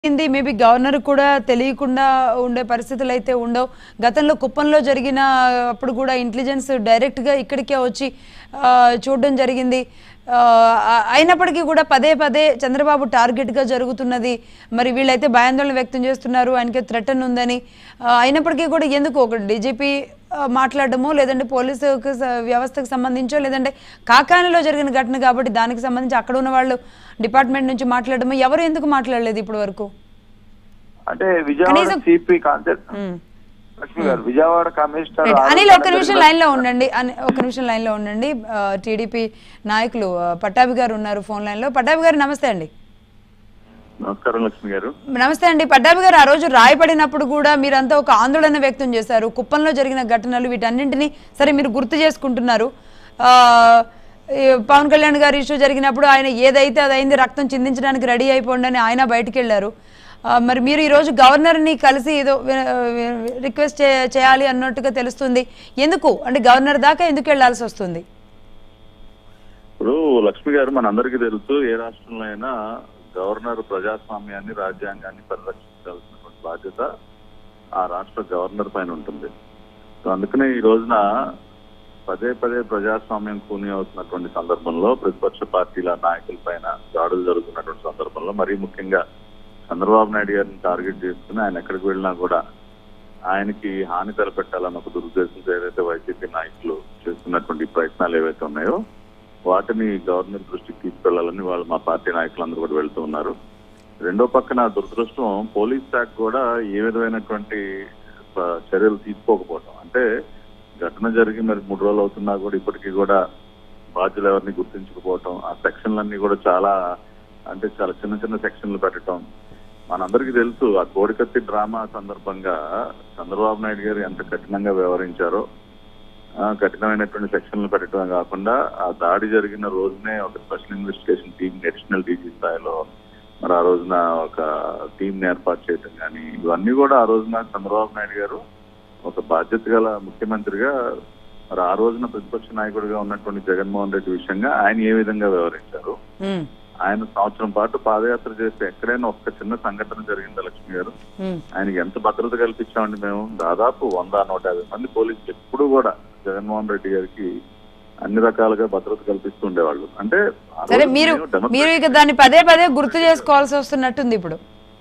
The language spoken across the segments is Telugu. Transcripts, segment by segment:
జరిగింది మేబీ గవర్నర్ కూడా తెలియకుండా ఉండే పరిస్థితులు అయితే ఉండవు గతంలో కుప్పంలో జరిగిన అప్పుడు కూడా ఇంటెలిజెన్స్ డైరెక్ట్గా ఇక్కడికే వచ్చి ఆ, చూడడం జరిగింది ఆ, ఆ- అయినప్పటికీ కూడా పదే పదే చంద్రబాబు టార్గెట్గా జరుగుతున్నది మరి వీళ్ళైతే భయాందోళన వ్యక్తం చేస్తున్నారు ఆయనకి థ్రెటన్ ఉందని ఆ, అయినప్పటికీ కూడా ఎందుకు ఒక డీజీపీ మాట్లాడడమో లేదంటే పోలీసు వ్యవస్థకు సంబంధించో లేదంటే కాకానిలో జరిగిన ఘటన కాబట్టి దానికి సంబంధించి అక్కడ ఉన్న వాళ్ళు డిపార్ట్మెంట్ నుంచి మాట్లాడడమో ఎవరు ఎందుకు మాట్లాడలేదు ఇప్పటి వరకు అంటే విజయవాడ కనీసం- సిపి కాన్సెప్ట్ లక్ష్మి గారు విజయవాడ కమిషనర్ రైట్. అనిల్ ఆరోపణ ఒక్క నిమిషం జరిగిన- లైన్ లో ఉండండి అని- ఒక్క నిమిషం లైన్ లో ఉండండి టీడీపీ నాయకులు ఆ, పట్టాభి గారు ఉన్నారు ఫోన్ లైన్ లో పట్టాభి గారు నమస్తే అండి నమస్కారం లక్ష్మి గారు నమస్తే అండి పట్టాభి గారు ఆ రోజు రాయపడినప్పుడు కూడా మీరంతా ఒక ఆందోళన వ్యక్తం చేశారు కుప్పంలో జరిగిన ఘటనలు వీటన్నింటినీ సరే మీరు గుర్తు చేసుకుంటున్నారు ఆ, ఈ పవన్ కళ్యాణ్ గారి ఇష్యూ జరిగినప్పుడు ఆయన ఏదైతే అది అయింది రక్తం చిందించడానికి రెడీ అయిపోండి అని ఆయన బయటికి వెళ్ళారు ఆ, మరి మీరు ఈరోజు గవర్నర్ని కలిసి ఏదో రిక్వెస్ట్ చేయాలి అన్నట్టుగా తెలుస్తుంది ఎందుకు అంటే గవర్నర్ దాకా ఎందుకు వెళ్ళాల్సి వస్తుంది ఇప్పుడు లక్ష్మి గారు మనందరికీ తెలుసు ఏ రాష్ట్రంలో అయినా గవర్నర్ ప్రజాస్వామ్యాన్ని రాజ్యాంగాన్ని పరిరక్షించాల్సినటువంటి బాధ్యత ఆ రాష్ట్ర గవర్నర్ పైన ఉంటుంది సో అందుకనే ఈ రోజున పదే పదే ప్రజాస్వామ్యం కూని అవుతున్నటువంటి సందర్భంలో ప్రతిపక్ష పార్టీల నాయకుల పైన దాడులు జరుగుతున్నటువంటి సందర్భంలో మరీ ముఖ్యంగా చంద్రబాబు నాయుడు గారిని టార్గెట్ చేసుకుని ఆయన ఎక్కడికి వెళ్ళినా కూడా ఆయనకి హాని తలపెట్టాలన్న ఒక దురుద్దేశంతో ఏదైతే వైసీపీ నాయకులు చేస్తున్నటువంటి ప్రయత్నాలు ఏవైతే ఉన్నాయో వాటిని గవర్నర్ దృష్టికి తీసుకెళ్లాలని వాళ్ళు మా పార్టీ నాయకులందరూ కూడా వెళ్తూ ఉన్నారు రెండో పక్కన దురదృష్టం పోలీస్ శాఖ కూడా ఏ విధమైనటువంటి ఆ, చర్యలు తీసుకోకపోవటం అంటే ఘటన జరిగి మరి మూడు రోజులు అవుతున్నా కూడా ఇప్పటికీ కూడా బాధ్యులు ఎవరిని గుర్తించకపోవటం ఆ సెక్షన్లన్నీ కూడా చాలా అంటే చాలా చిన్న చిన్న సెక్షన్లు పెట్టడం మనందరికీ తెలుసు ఆ కోడికత్తి డ్రామా సందర్భంగా చంద్రబాబు నాయుడు గారు ఎంత కఠినంగా వ్యవహరించారో ఆ, కఠినమైనటువంటి సెక్షన్లు పెట్టడమే కాకుండా ఆ దాడి జరిగిన రోజునే ఒక special investigation team national DG స్థాయిలో మరి ఆ రోజున ఒక టీం ఏర్పాటు చేయటం కానీ ఇవన్నీ కూడా ఆ రోజున చంద్రబాబు నాయుడు గారు ఒక బాధ్యత గల ముఖ్యమంత్రిగా మరి ఆ రోజున ప్రతిపక్ష నాయకుడిగా ఉన్నటువంటి జగన్మోహన్ రెడ్డి విషయంగా ఆయన ఏ విధంగా వ్యవహరించారు ఉమ్, ఆయన సంవత్సరం పాటు పాదయాత్ర చేస్తే ఎక్కడైనా ఒక్క చిన్న సంఘటన జరిగిందా లక్ష్మి గారు ఉమ్, ఆయనకి ఎంత భద్రత కల్పించామండి మేము దాదాపు వంద నూట యాభై మంది పోలీసులు ఎప్పుడు కూడా జగన్మోహన్ రెడ్డి గారికి అన్ని రకాలుగా భద్రత కల్పిస్తూ ఉండేవాళ్ళు అంటే ఆ సరే రోజు మీరు మేము డెమోక్రసీ- మీరు ఇక దాన్ని పదే పదే గుర్తు చేసుకోవాల్సి వస్తున్నట్టుంది ఇప్పుడు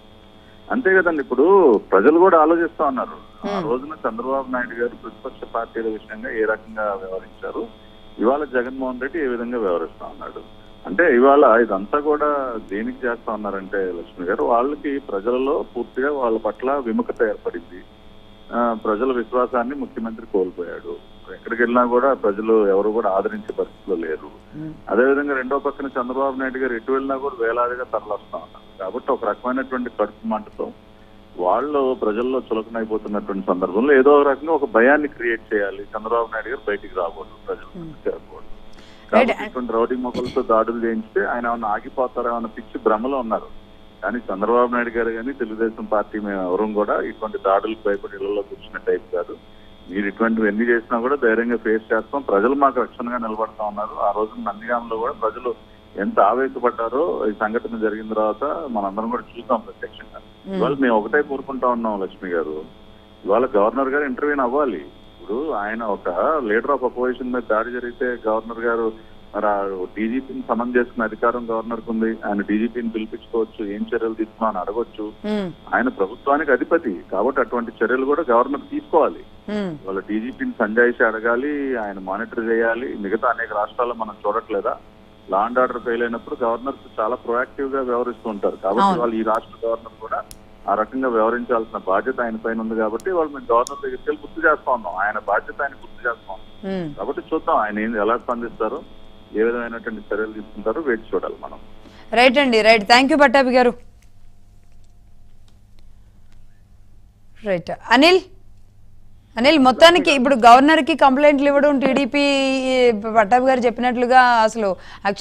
అంతే కదండి ఇప్పుడు ప్రజలు కూడా ఆలోచిస్తా ఉన్నారు ఆ రోజున చంద్రబాబు నాయుడు గారు ప్రతిపక్ష పార్టీల విషయంగా ఏ రకంగా వ్యవహరించారు ఇవాళ జగన్మోహన్ రెడ్డి ఏ విధంగా వ్యవహరిస్తా ఉన్నాడు అంటే ఇవాళ ఇదంతా కూడా దేనికి చేస్తా ఉన్నారంటే లక్ష్మి గారు వాళ్ళకి ప్రజలలో పూర్తిగా వాళ్ళ పట్ల విముఖత ఏర్పడింది ఆ, ప్రజల విశ్వాసాన్ని ముఖ్యమంత్రి కోల్పోయాడు ఎక్కడికి వెళ్ళినా కూడా ప్రజలు ఎవరు కూడా ఆదరించే పరిస్థితిలో లేరు ఉమ్, అదేవిధంగా రెండో పక్కన చంద్రబాబు నాయుడు గారు ఎటు వెళ్ళినా కూడా వేలాదిగా తరలిస్తా ఉన్నారు కాబట్టి ఒక రకమైనటువంటి కడుపు మంటతో వాళ్ళు ప్రజల్లో చులకనైపోతున్నటువంటి సందర్భంలో ఏదో ఒక రకంగా ఒక భయాన్ని క్రియేట్ చేయాలి చంద్రబాబు నాయుడు గారు బయటికి రాకూడదు ప్రజలు చేరకూడదు Right. కాబట్టి ఇటువంటి రౌడీ మొక్కలతో దాడులు చేయించితే ఆయన ఏమన్నా ఆగిపోతారా అన్న పిచ్చి భ్రమలో ఉన్నారు కానీ చంద్రబాబు నాయుడు గారు కానీ తెలుగుదేశం పార్టీ మేము ఎవరూ కూడా ఇటువంటి దాడులకు భయపడి ఇళ్లలో కూర్చున్న టైప్ కాదు మీరు ఇటువంటివి ఎన్ని చేసినా కూడా ధైర్యంగా ఫేస్ చేస్తాం ప్రజలు మాకు రక్షణగా నిలబడతా ఉన్నారు ఆ రోజు నందిగాంలో కూడా ప్రజలు ఎంత ఆవేశపడ్డారో ఈ సంఘటన జరిగిన తర్వాత మనందరం కూడా చూసాం ప్రత్యక్షంగా ఇవాళ మేము ఒకటే కోరుకుంటా ఉన్నాం లక్ష్మి గారు ఇవాళ గవర్నర్ గారు ఇంటర్వ్యూని అవ్వాలి ఇప్పుడు ఆయన ఒక లీడర్ ఆఫ్ అపోజిషన్ మీద దాడి జరిగితే గవర్నర్ గారు మరి ఆ డీజీపీని సమన్ చేసుకునే అధికారం గవర్నర్ ఉంది ఆయన డీజీపీని పిలిపించుకోవచ్చు ఏం చర్యలు తీసుకున్నా అని అడగొచ్చు ఉమ్, ఆయన ప్రభుత్వానికి అధిపతి కాబట్టి అటువంటి చర్యలు కూడా గవర్నర్ తీసుకోవాలి ఉమ్, వాళ్ళ డీజీపీని సంజాయిషి అడగాలి ఆయన మానిటర్ చేయాలి మిగతా అనేక రాష్ట్రాల్లో మనం చూడట్లేదా లా అండ్ ఆర్డర్ ఫెయిల్ అయినప్పుడు గవర్నర్స్ చాలా ప్రొయాక్టివ్ గా వ్యవహరిస్తూ ఉంటారు కాబట్టి అవును. వాళ్ళు ఈ రాష్ట్ర గవర్నర్ కూడా ఆ రకంగా వ్యవహరించాల్సిన బాధ్యత ఆయన పైన ఉంది కాబట్టి వాళ్ళు మేము గవర్నర్ దగ్గరికి వెళ్ళి గుర్తు చేస్తా ఉన్నాం ఆయన బాధ్యత ఆయన గుర్తు చేస్తాం ఉమ్. కాబట్టి చూద్దాం ఆయన ఏం ఎలా స్పందిస్తారు ఏ విధమైనటువంటి చర్యలు తీసుకుంటారో వేచి చూడాలి మనం రైట్ అండి రైట్ థ్యాంక్ యూ పట్టాభి గారు రైట్ అనిల్ అనిల్ మొత్తానికి ఇప్పుడు గవర్నర్కి కంప్లైంట్లు ఇవ్వడం టీడీపీ పట్టాభి గారు చెప్పినట్లుగా అసలు